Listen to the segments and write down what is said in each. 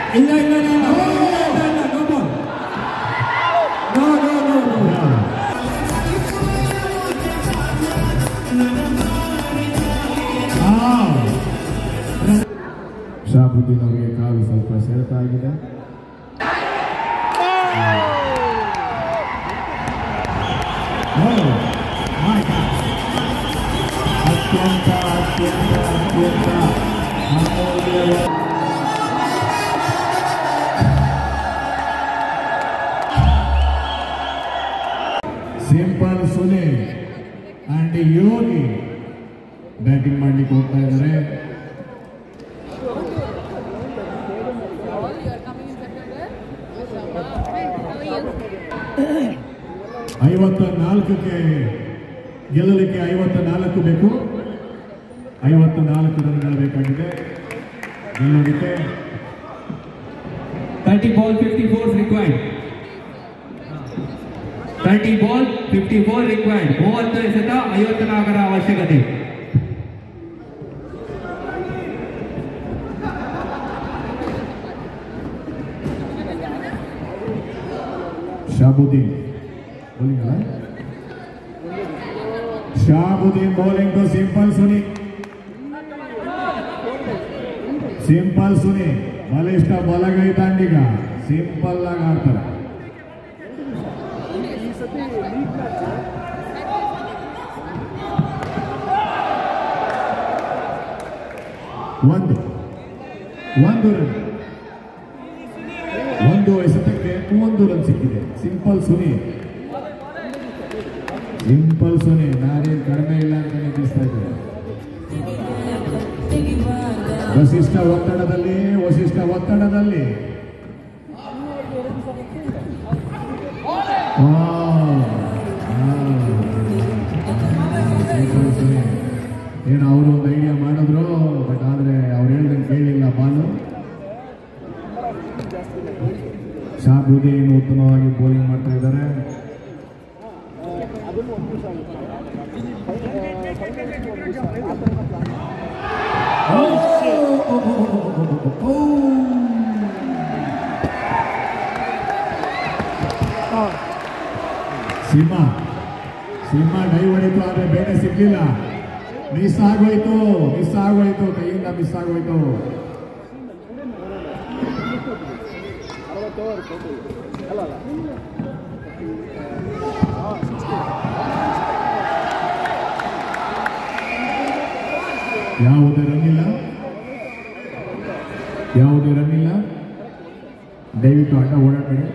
ಇಲ್ಲ ಇಲ್ಲ ಇಲ್ಲ ಇಲ್ಲ, ಇಲ್ಲ, ಇಲ್ಲ, no ball. No, no, no, no. ಶಾಬುದ್ದೀನ್ ಅವರಿಗೆ ಕಾಲು ಸ್ವಲ್ಪ ಸೆಳೆತ ಆಗಿದೆ Oh, my God. ಅತ್ಯಂತ ಅತ್ಯಂತ ಅತ್ಯಂತ ಅಮೂಲ್ಯವಾದ simple Sunil and Yogi batting ಮಾಡ್ಲಿಕ್ಕೆ ಹೋಗ್ತಾ ಇದ್ದಾರೆ ಐವತ್ತ ನಾಲ್ಕಕ್ಕೆ ಗೆಲ್ಲಲಿಕ್ಕೆ ಐವತ್ತ ನಾಲ್ಕು ಬೇಕು ಐವತ್ತ ನಾಲ್ಕು ರನ್ಗಳು ಬೇಕಾಗಿದೆ ಗೆಲ್ಲೋದಕ್ಕೆ 30 ball, 54 required. 30 ball, 54 required. ಮೂವತ್ತು ಎಸೆತ ಐವತ್ತು ನಾಲ್ಕರ ಅವಶ್ಯಕತೆ ಶಾಬುದ್ದೀನ್ bowling ಅಲ್ಲ? Shabuddin bowling to simple Suni simple Suni ಬಲಿಷ್ಠ ಬಲಗೈ ದಾಂಡಿಗ ಸಿಂಪಲ್ ಆಗಿ ಆಡ್ತಾರೆ ಒಂದು ಒಂದು ರನ್ ಒಂದು ಎಸೆತಕ್ಕೆ ಮೂವತ್ತು ರನ್ ಸಿಕ್ಕಿದೆ ಸಿಂಪಲ್ ಸುನಿ ಸಿಂಪಲ್ ಸುನಿ ನಾನೇನು ಕಡಿಮೆ ಇಲ್ಲ ಅಂತ ನಿಲ್ಲಿಸ್ತಾ ಇದ್ದಾರೆ ವಸಿಷ್ಠ ಒತ್ತಡದಲ್ಲಿ ವಸಿಷ್ಠ ಒತ್ತಡದಲ್ಲಿ ವಾವ್. ಸಿಂಪಲ್ ಸುನಿ ಏನು ಅವರು ಒಂದು ಐಡಿಯಾ ಮಾಡಿದ್ರು ಬಟ್ ಆದರೆ ಅವ್ರು ಹೇಳ್ದಂಗೆ ಕೇಳಲಿಲ್ಲ ಬಾಲು ಶಾಬುದ್ದೀನ್ ಉತ್ತಮವಾಗಿ ಬೌಲಿಂಗ್ ಮಾಡ್ತಾ ಇದ್ದಾರೆ ಸಿಂಹ ಸಿಂಹ ಡೈ ಹೊಡಿತು ಆದರೆ ಬೇರೆ ಸಿಗ್ಲಿಲ್ಲ ಮಿಸ್ ಆಗೋಯ್ತು ಮಿಸ್ ಆಗೋಯ್ತು ಕೈಯಿಂದ ಮಿಸ್ ಆಗೋಯ್ತು ಯಾವುದೇ ರನ್ ಇಲ್ಲ ಯಾವುದೇ ರನ್ ಇಲ್ಲ ದಯವಿಟ್ಟು ಆಟ ಓಡಾಡಬೇಡಿ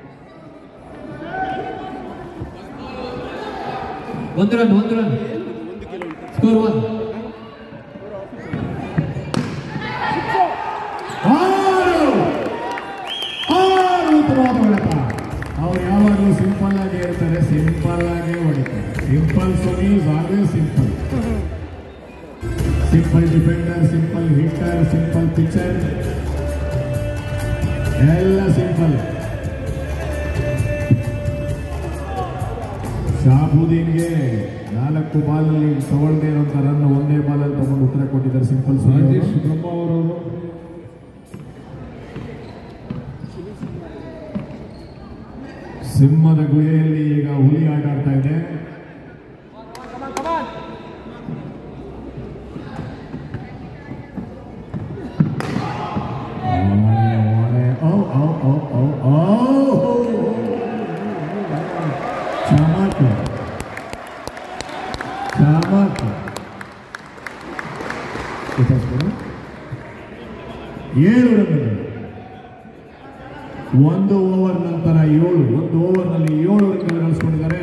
ಒಂದು ರನ್ ಒಂದು ರನ್ ಸ್ಕೋರ್ ಒನ್ ಆರು ಆರು ಉತ್ತಮವಾದ ಹೊಡೆತ ಅವ್ರು ಯಾವಾಗಲೂ ಸಿಂಪಲ್ ಆಗಿ ಹೇಳ್ತಾರೆ ಸಿಂಪಲ್ ಆಗಿ ಹೊಡಿತಾರೆ simple Suni always simple simple defender simple hitter simple pitcher ಎಲ್ಲ ಸಿಂಪಲ್ ಶಾಬುದ್ದೀನ್ಗೆ ನಾಲ್ಕು ಬಾಲಲ್ಲಿ ತಗೊಳ್ದೇ ಇರುವಂತ ರನ್ ಒಂದೇ ಬಾಲಲ್ಲಿ ತಗೊಂಡು ಉತ್ತರ ಕೊಟ್ಟಿದ್ದಾರೆ ಸಿಂಪಲ್ ಸುನಿ ರಾಜೇಶ್ ಅವರು. ಬ್ರಹ್ಮ ಅವರವರು ಸಿಂಹದ ಗುಹೆಯಲ್ಲಿ ಈಗ ಹುಲಿ ಆಟ ಆಡ್ತಾ ಇದೆ ಓಳೆ, ಓಳೆ. ಔ, ಔ, ಔ, ಔ, ಔ. ಚಮಕ್ ಚಮಕ್ ಗೊತ್ತಾಗ್ತದೆ? ಏಳು ರನ್ಗಳು ಒಂದು ಓವರ್ ನಂತರ ಏಳು ಒಂದು ಓವರ್ನಲ್ಲಿ ಏಳು ರನ್ ಗಳಿಸ್ಕೊಂಡಿದ್ದಾರೆ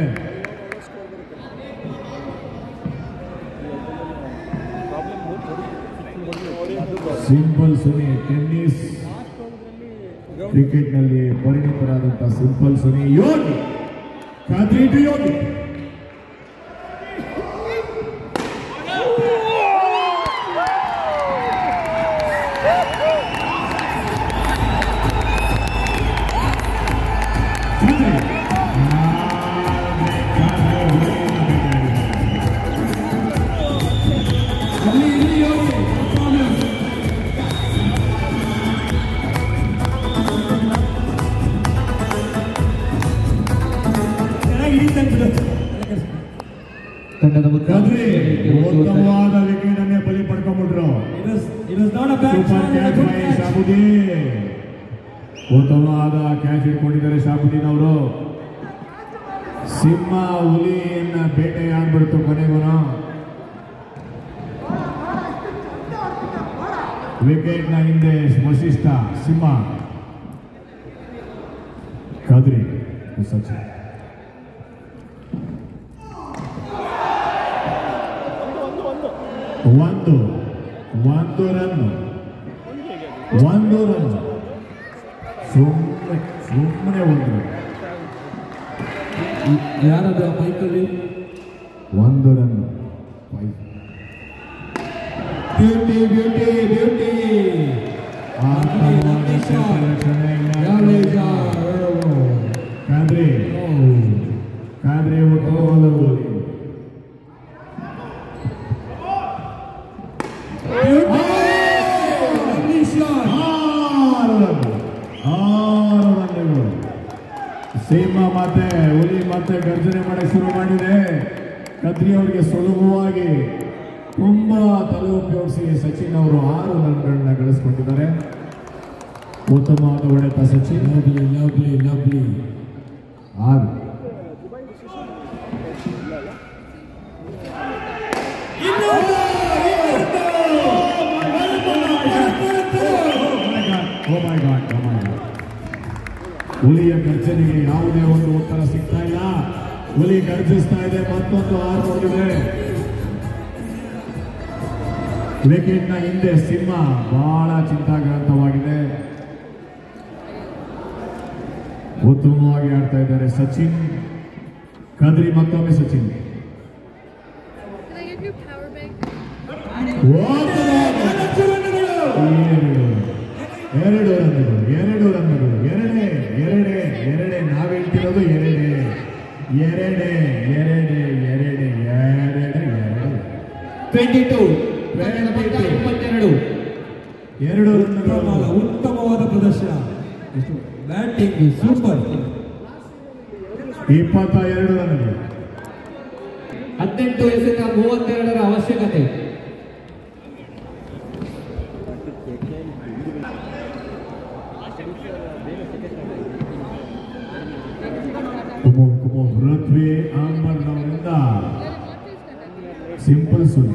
ಸಿಂಪಲ್ ಸುನಿ ಟೆನ್ನಿಸ್ ಕ್ರಿಕೆಟ್ನಲ್ಲಿ ಪರಿಣಿತರಾದಂತಹ ಸಿಂಪಲ್ ಸುನಿ ಯೋಗಿ ಖಾತ್ರಿ ಟು ಯೋಗಿ ಖಾತ್ರಿ. ಅಲ್ಲಿ ಇಲ್ಲಿ ಯೋಗಿ performance. ಕದ್ರಿ ಉತ್ತಮವಾದ ವಿಕೆಟ್ ಅನ್ನೇ ಬಲಿ ಪಡ್ಕೊಂಡ್ಬಿಟ್ರು It was, it was not a bad super shot, it was a catch good by catch. Shabuddin ಉತ್ತಮವಾದ ಕ್ಯಾಚ್ ಇಟ್ಕೊಂಡಿದ್ದಾರೆ ಶಾಬುದ್ದೀನ್ ಅವರು ಸಿಂಹ ಹುಲಿಯನ್ನ ಬೇಟೆಯಾಡ್ಬಿಡ್ತು ಕೊನೆಗುನು ವಿಕೆಟ್ ನ ಹಿಂದೆ ವಶಿಷ್ಠ ಸಿಂಹ ಕದ್ರಿ ಸಚಿನ್ ಒಂದು ಒಂದು ರನ್ ಒಂದು ರನ್ ಸುಮ್ಮನೆ ಸುಮ್ಮನೆ ಒಂದು ಯಾರದು ಆ ಮೈಕಲ್ಲಿ ಒಂದು run beauty beauty beauty Kadri Kadri ಉತ್ತಮವಾದ ಗೋಲಿ ಆರು ರನ್ ಆರು ರನ್ಗಳು ಸಿಂಹ ಮತ್ತೆ ಹುಲಿ ಮತ್ತೆ ಗರ್ಜನೆ ಮಾಡಕ್ಕೆ ಶುರು ಮಾಡಿದೆ ಕದ್ರಿ ಅವರಿಗೆ ಸುಲಭವಾಗಿ ತುಂಬಾ ತಲೆ ಉಪಯೋಗಿಸಿ ಸಚಿನ್ ಅವರು ಆರು ರನ್ಗಳನ್ನ ಗಳಿಸ್ಕೊಂಡಿದ್ದಾರೆ ಉತ್ತಮವಾದ ಹೊಡೆತ ಸಚಿನ್ ಲವ್ಲಿ ಲವ್ಲಿ ಲವ್ಲಿ ಆರು Oh my God, oh my God. ಹುಲಿಯ ಗರ್ಜನೆಗೆ ಯಾವುದೇ ಒಂದು ಉತ್ತರ ಸಿಗ್ತಾ ಇಲ್ಲ ಹುಲಿ ಗರ್ಜಿಸ್ತಾ ಇದೆ ಮತ್ತೊಂದು ಆರು ನೋಡಿದ್ರೆ ವಿಕೆಟ್ ನ ಹಿಂದೆ ಸಿಂಹ ಬಹಳ ಚಿಂತಾಗ್ರಾಂತವಾಗಿದೆ ಉತ್ತಮವಾಗಿ ಆಡ್ತಾ ಇದ್ದಾರೆ ಸಚಿನ್ ಕದ್ರಿ ಮತ್ತೊಮ್ಮೆ Sachin Can I give you a power bank? ಎರಡು ರನ್ಗಳು ಎರಡು ರನ್ಗಳು ಎರಡೇ ಎರಡೇ ಎರಡೇ ನಾವು ಹೇಳ್ತಿರೋದು ಎರಡೇ ಎರಡೇ ಎರಡೇ ಎರಡೇ ಎರಡೇ ಎರಡು ಟ್ವೆಂಟಿ ಟೂ Twenty-two. ಇಪ್ಪತ್ತೆರಡು ಎರಡು ಉತ್ತಮ ರನ್ಗಳು ಉತ್ತಮವಾದ ಪ್ರದರ್ಶನ ಎಷ್ಟು? ಬ್ಯಾಟಿಂಗ್ ಸೂಪರ್ ಇಪ್ಪತ್ತ ಎರಡು ರನ್ಗಳು ಹದಿನೆಂಟು ಎಸೆತ ಮೂವತ್ತೆರಡರ ಅವಶ್ಯಕತೆ ಕುಮೋ ಕುಮೋ ಪೃಥ್ವಿ ಅಂಬರ್ನವರಿಂದ ಸಿಂಪಲ್ ಸುನಿ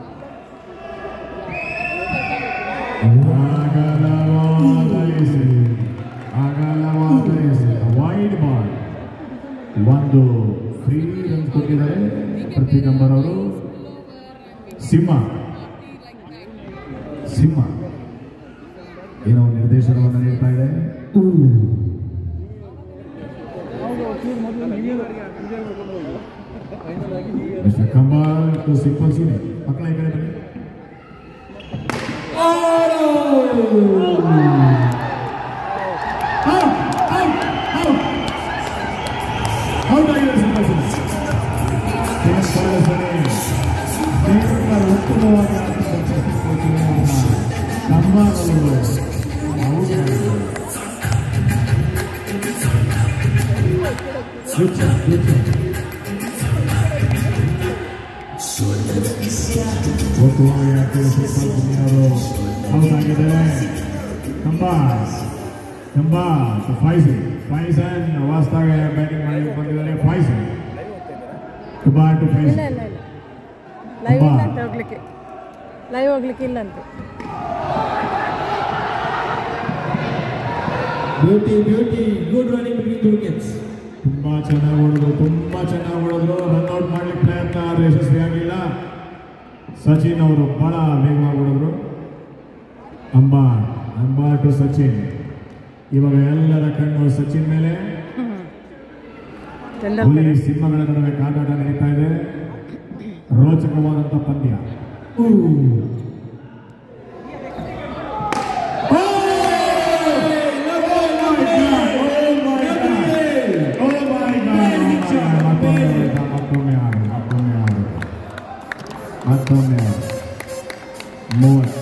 ಅಗಲವಾದ ಎಸೆತ ಅಗಲವಾದ ಎಸೆತ ವೈಡ್ ಬಾಲ್ ಒಂದು ಫ್ರೀ ರನ್ ಕೊಟ್ಟಿದ್ದಾರೆ ಪೃಥ್ವಿ ಕಂಬರ್ ಅವರು ಸಿಂಹ ಸಿಂಹ ಏನೋ ನಿರ್ದೇಶನವನ್ನು ನೀಡ್ತಾ ಇದೆ mister Kambal to simple Suni ಮಕ್ಕಳ ಈ ಕಡೆ ಬನ್ನಿ ಔಟ್ ಆಗಿದೆ simple Suni simple Suni simple ಉತ್ತಮವಾಗಿ ಆಡ್ತಿದ್ದ ಸಿಂಪಲ್ ಸುನಿಯನ್ನ ಕಂಬಾಲ್ ಅವರು ಔಟ್ ಆಗಿದ್ದಾರೆ Good job, good job. ಉತ್ತಮವಾಗಿ ಆಡ್ತಿದ್ದ ಸಿಂಪಲ್ ಸುನಿ ಅವರು ಔಟ್ ಆಗಿದ್ದಾರೆ ಕಂಬಾಲ್ ಕಂಬಾಲ್ ಫೈಸನ್ ಫೈಸನ್ ವಾಸ್ತಾಗ ಬ್ಯಾಟಿಂಗ್ ಮಾಡಿ ಬಂದಿದ್ದಾರೆ ಫೈಸನ್ ಕಂಬಾಲ್ ಟು ಇಲ್ಲ ಫೈಸನ್ ಇಲ್ಲ ಇಲ್ಲ ಲೈವ್ ಅಬ್ಬಾ. ಇಲ್ಲ ಅಂತ ಹೋಗ್ಲಿಕ್ಕೆ ಲೈವ್ ಹೋಗ್ಲಿಕ್ಕೆ ಇಲ್ಲಂತೆ beauty beauty good running between two wickets ತುಂಬಾ ಚೆನ್ನಾಗಿ ಹೊಡೆದ್ರು ತುಂಬಾ ಚೆನ್ನಾಗಿ ಹೊಡೆದ್ರು ರನ್ಔಟ್ ಮಾಡ್ಲಿಕ್ಕೆ ಪ್ರಯತ್ನ ಆದ್ರೆ ಯಶಸ್ವಿ ಆಗಲಿಲ್ಲ ಸಚಿನ್ ಅವರು ಬಹಳ ವೇಗವಾಗಿ ಹೊಡೆದ್ರು ಅಂಬಾ ಅಂಬಾ ಟು ಸಚಿನ್ ಇವಾಗ ಎಲ್ಲರ ಕಣ್ಣು ಸಚಿನ್ ಮೇಲೆ ಹುಲಿ ಟೆಂಡಲ್ಕರ್ ಸಿಂಹಗಳ ನಡುವೆ ಕಾದಾಟ ನಡೀತಾ ಇದೆ ರೋಚಕವಾದಂತ ಪಂದ್ಯ ಮತ್ತೊಮ್ಮೆ ಆಡು ಮತ್ತೊಮ್ಮೆ ಆಡು ಮತ್ತೊಮ್ಮೆ ಆಡು ಮೂವತ್ತು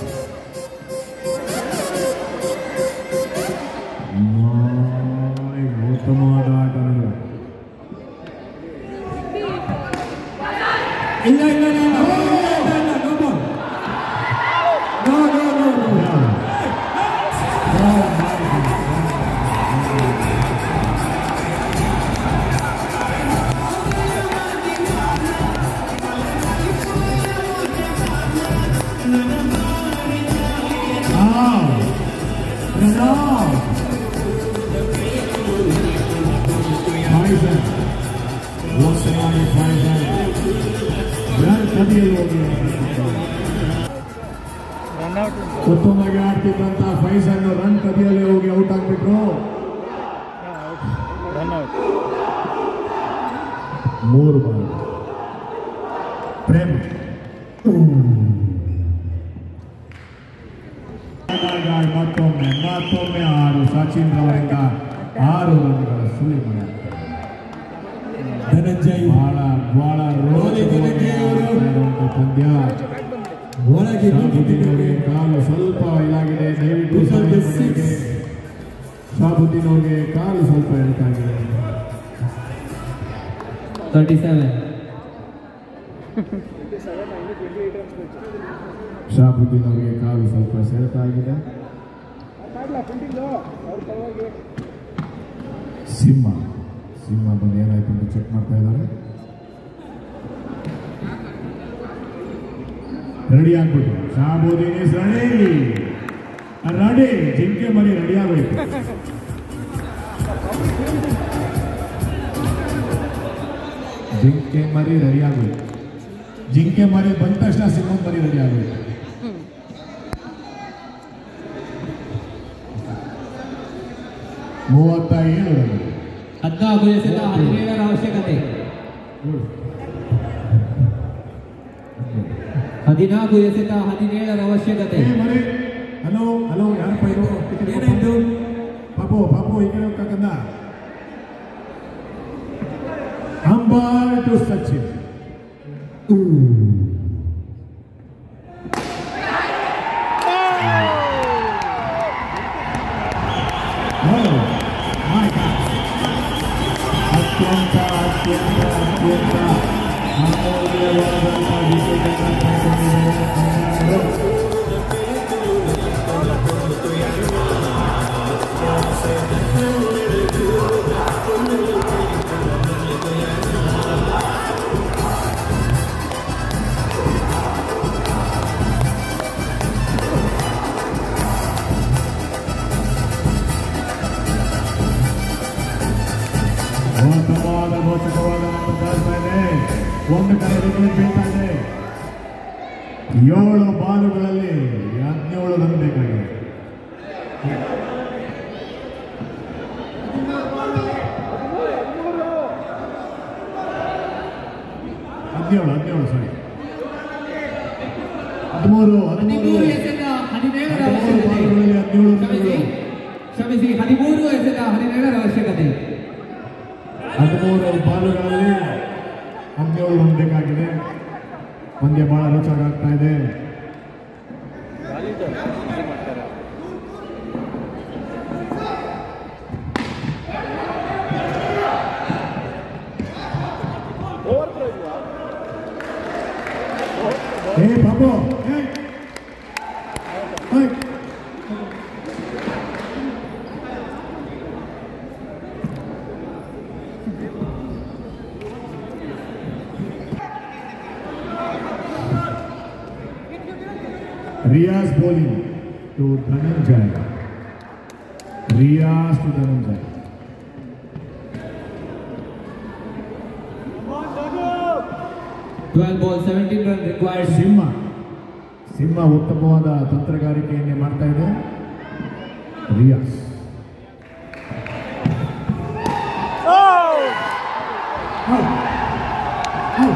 ಮಾಯ್, ಉತ್ತಮವಾದ ಆಟ ನಡೆದಿದೆ. ಇಲ್ಲ ಇಲ್ಲ ಉತ್ತಮವಾಗಿ ಆಡ್ತಿದ್ದಂತ ಫೈಸಲ್ ರನ್ ಕದಿಯಲ್ಲಿ ಹೋಗಿ ಔಟ್ ಆಗ್ಬಿಟ್ರು ಮೂರು ಬಾಲ್ ಪ್ರೇಮ್ ಗಾಡ್ ಮತ್ತೊಮ್ಮೆ ಮತ್ತೊಮ್ಮೆ ಆರು ಸಚಿನ್ ಅವರಿಂದ ಆರು ರನ್ಗಳ ಸುಳಿಮಳೆ ಧನಂಜಯ್ ಬಹಳ ಬಹಳ ರೋಚಕವಾಗಿ ಆಡ್ತಾ ಇರುವಂತ ಪಂದ್ಯ ಒಳಗೆ ಶಾಬುದ್ದೀನ್ ಅವರಿಗೆ ಕಾಲು ಸ್ವಲ್ಪ ಇದಾಗಿದೆ ದಯವಿಟ್ಟು ಸಹಾಯ ಮಾಡಿ. ಶಾಬುದ್ದೀನ್ ಅವರಿಗೆ ಕಾಲು ಸ್ವಲ್ಪ ಎಡಕಾಗಿದೆ Thirty-seven. ಶಾಬುದ್ದೀನ್ ಅವರಿಗೆ ಕಾಲು ಸ್ವಲ್ಪ ಸೆಳೆತ ಆಗಿದೆ ಸಿಂಹ ಸಿಂಹ ಬಂದು ಏನಾಯ್ತು ಅಂತ ಚೆಕ್ ಮಾಡ್ತಾ ಇದ್ದಾರೆ ರೆಡಿ ಆಗ್ಬಿಟ್ಟು ಶಾಬುದ್ದೀನ್ ಇಸ್ ರೆಡಿ ರೆಡಿ ಜಿಂಕೆ ಮರಿ ರೆಡಿ ಆಗೋಯ್ತು ಜಿಂಕೆ ಮರಿ ರೆಡಿ ಆಗೋಯ್ತು ಜಿಂಕೆ ಮರಿ ಬಂದ ತಕ್ಷಣ ಸಿಂಹದ ಮರಿ ರೆಡಿ ಆಗೋಯ್ತು ಮೂವತ್ತ ಏಳು ರನ್ ಹದಿನಾಲ್ಕು ಎಸೆತ ಹದಿನೇಳರ ಅವಶ್ಯಕತೆ ಹದಿನಾಲ್ಕು ಎಸೆತ ಹದಿನೇಳರ ಅವಶ್ಯಕತೆ ಏ ಮರಿ ಹಲೋ ಹಲೋ ಯಾರಪ್ಪ ಇದು ಏನಾಯ್ತು ಪಾಪು ಪಾಪು ಈ ಕಡೆ ಹೋಗ್ತಕ್ಕಂದ Ambar to Sachin Oh, my God. ಅತ್ಯಂತ ಅತ್ಯಂತ ಅತ್ಯಂತ ಅಮೂಲ್ಯವಾದಂಥ ವಿಕೆಟನ್ನು ಪಡೆದುಕೊಂಡಿದ್ದಾರೆ ಉತ್ತಮವಾದ ರೋಚಕವಾದ ಮಾತು ಕಾಣ್ತಾ ಇದೆ ಒಂದು ಕಡೆ ವಿಕೆಟ್ ಬೀಳ್ತಾ ಇದೆ ಏಳು ಬಾಲುಗಳಲ್ಲಿ ಹದಿನೇಳು ರನ್ ಬೇಕಾಗಿದೆ ಹದಿನೇಳು ಹದಿನೇಳು ಸಾರಿ ಹದಿಮೂರು ಹದಿಮೂರು ಹದಿಮೂರು ಎಸೆತ ಹದಿನೇಳರ ಹದಿಮೂರು ಅವಶ್ಯಕತೆ ಬಾಲುಗಳಲ್ಲಿ ಹದಿನೇಳು ಕ್ಷಮಿಸಿ ರನ್ಗಳು ಕ್ಷಮಿಸಿ ಹದಿಮೂರು ಎಸೆತ ಹದಿನೇಳರ ಅವಶ್ಯಕತೆ ಹದಿಮೂರು ಬಾಲುಗಳಲ್ಲಿ ಹದಿನೇಳು ರನ್ ಬೇಕಾಗಿದೆ ಪಂದ್ಯ ಬಹಳ ರೋಚಕ ಆಗ್ತಾ ಇದೆ ಏ ಬಾಬು ಏ ಏಯ್. Riya's bowling to Dhananjay. Riya's to Dhananjay. Twelve ball seventeen run required Simha Simha ಉತ್ತಮವಾದ ತಂತ್ರಗಾರಿಕೆಯನ್ನೇ ಮಾಡ್ತಾ ಇದೆ Riyaz Out. Out.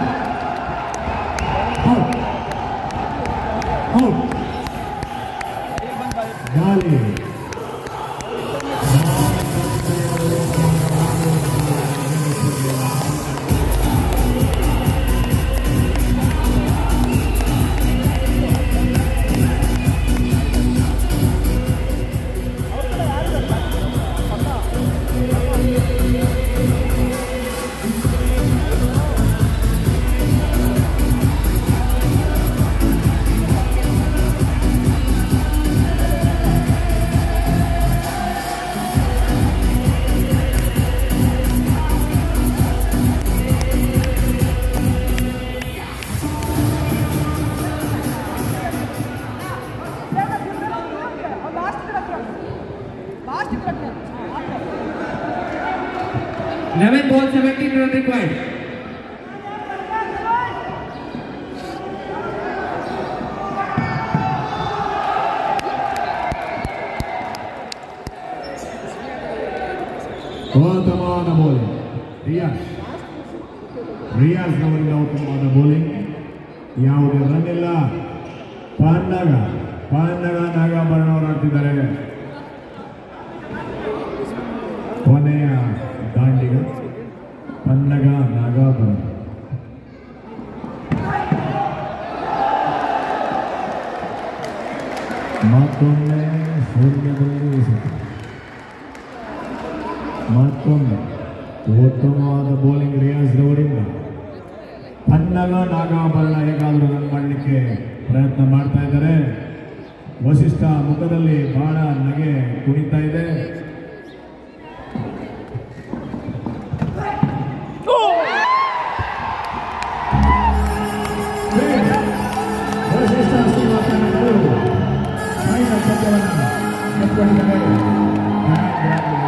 Out. Out. ಗಾಲಿ eleven ball seventeen run required ಉತ್ತಮವಾದ ಬೌಲಿಂಗ್ ರಿಯಾಜ್ ರಿಯಾಜ್ ಅವರಿಂದ ಉತ್ತಮವಾದ ಬೌಲಿಂಗ್ ಯಾವುದೇ ರನ್ ಇಲ್ಲ ಪಾಂಡಗ ಪಾಂಡಗ ನಾಗಾಭರಣ ಅವರು ಆಡ್ತಿದ್ದಾರೆ ಕೊನೆಯ ದಾಂಡಿಗ ಪನ್ನಗ ನಾಗಾಭರಣ ಮತ್ತೊಮ್ಮೆ ಸೂರ್ಯದಲ್ಲಿ ಎಸೆತ. ಮತ್ತೊಮ್ಮೆ ಉತ್ತಮವಾದ ಬೌಲಿಂಗ್ ರಿಯಾಜ್ ರವರಿಂದ ಪನ್ನಗ ನಾಗಾಭರಣ ಹೇಗಾದರೂ ರನ್ ಮಾಡಲಿಕ್ಕೆ ಪ್ರಯತ್ನ ಮಾಡ್ತಾ ಇದ್ದಾರೆ ವಸಿಷ್ಠ ಮುಖದಲ್ಲಿ ಬಹಳ ನಗೆ ಕುಣಿತಾ ಇದೆ ವಸಿಷ್ಠ ಶ್ರೀನಿವಾಸನವರು ಫೈನಲ್ ಪಂದ್ಯವನ್ನು ಗೆದ್ದುಕೊಂಡಿದ್ದಾರೆ.